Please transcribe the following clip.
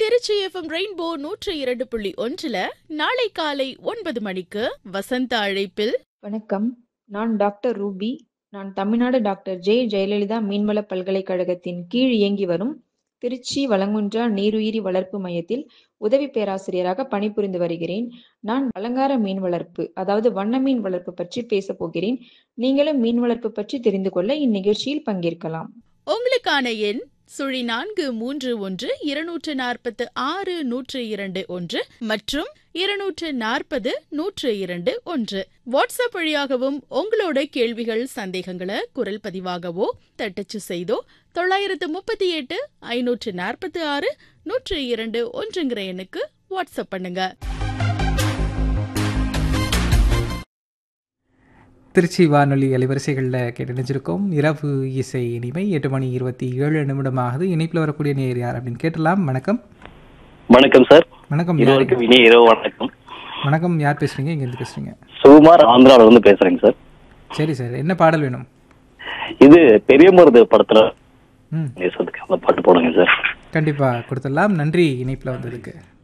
Trichy FM rainbow நூற்றி இரண்டு புள்ளி ஒன்றுல நாளை காலை ஒன்பது மணிக்கு வசந்த அழைப்பில் வணக்கம் நான் டாக்டர் ரூபி நான் தமிழ்நாடு டாக்டர் ஜே ஜெயலலிதா மீன்வள பல்கலைக்கழகத்தின் கீழ் இயங்கி வரும் திருச்சி வளங்குன்றா நீருயிரி வளர்ப்பு மையத்தில் உதவி பேராசிரியராக பணிபுரிந்து வருகிறேன் நான் அலங்கார மீன் வளர்ப்பு அதாவது வண்ண மீன் வளர்ப்பு பற்றி பேசப் போகிறேன் நீங்களும் மீன் வளர்ப்பு பற்றி தெரிந்து கொள்ள இந்நிகழ்ச்சியில் பங்கேற்கலாம் உங்களுக்கான எண் சுழி நான்கு மூன்று ஒன்று இருநூற்று நாற்பத்து ஆறு நூற்று இரண்டு ஒன்று மற்றும் இருநூற்று நாற்பது நூற்று இரண்டு ஒன்று வாட்ஸ்அப் வழியாகவும் உங்களோட கேள்விகள் சந்தேகங்களை குரல் பதிவாகவோ தட்டச்சு செய்தோ தொள்ளாயிரத்து முப்பத்தி எட்டு ஐநூற்று நாற்பத்தி ஆறு நூற்று இரண்டு ஒன்றுங்கிற எண்ணுக்கு வாட்ஸ்அப் பண்ணுங்க திருச்சி வானொலி அலைவரிசைகளில் கேட்டு நினைச்சிருக்கோம் இரவு இசை இனிமை எட்டு மணி இருபத்தி ஏழு நிமிடமாகுது இணைப்பில் வரக்கூடிய நேர் யார் அப்படின்னு கேட்டலாம் வணக்கம் வணக்கம் சார் வணக்கம் யார் இருவருக்கும் இனி இரவு வணக்கம் வணக்கம் யார் பேசுறீங்க இங்கேருந்து பேசுறீங்க சுகுமார் ஆந்திரால இருந்து பேசுறேங்க சார் சரி சார் என்ன பாடல் வேணும் இது பெரிய மருது படத்துல ம் பேசுறதுக்கு அந்த பாட்டு போடுங்க சார் கண்டிப்பாக கொடுத்துடலாம் நன்றி இணைப்பில் வந்ததுக்கு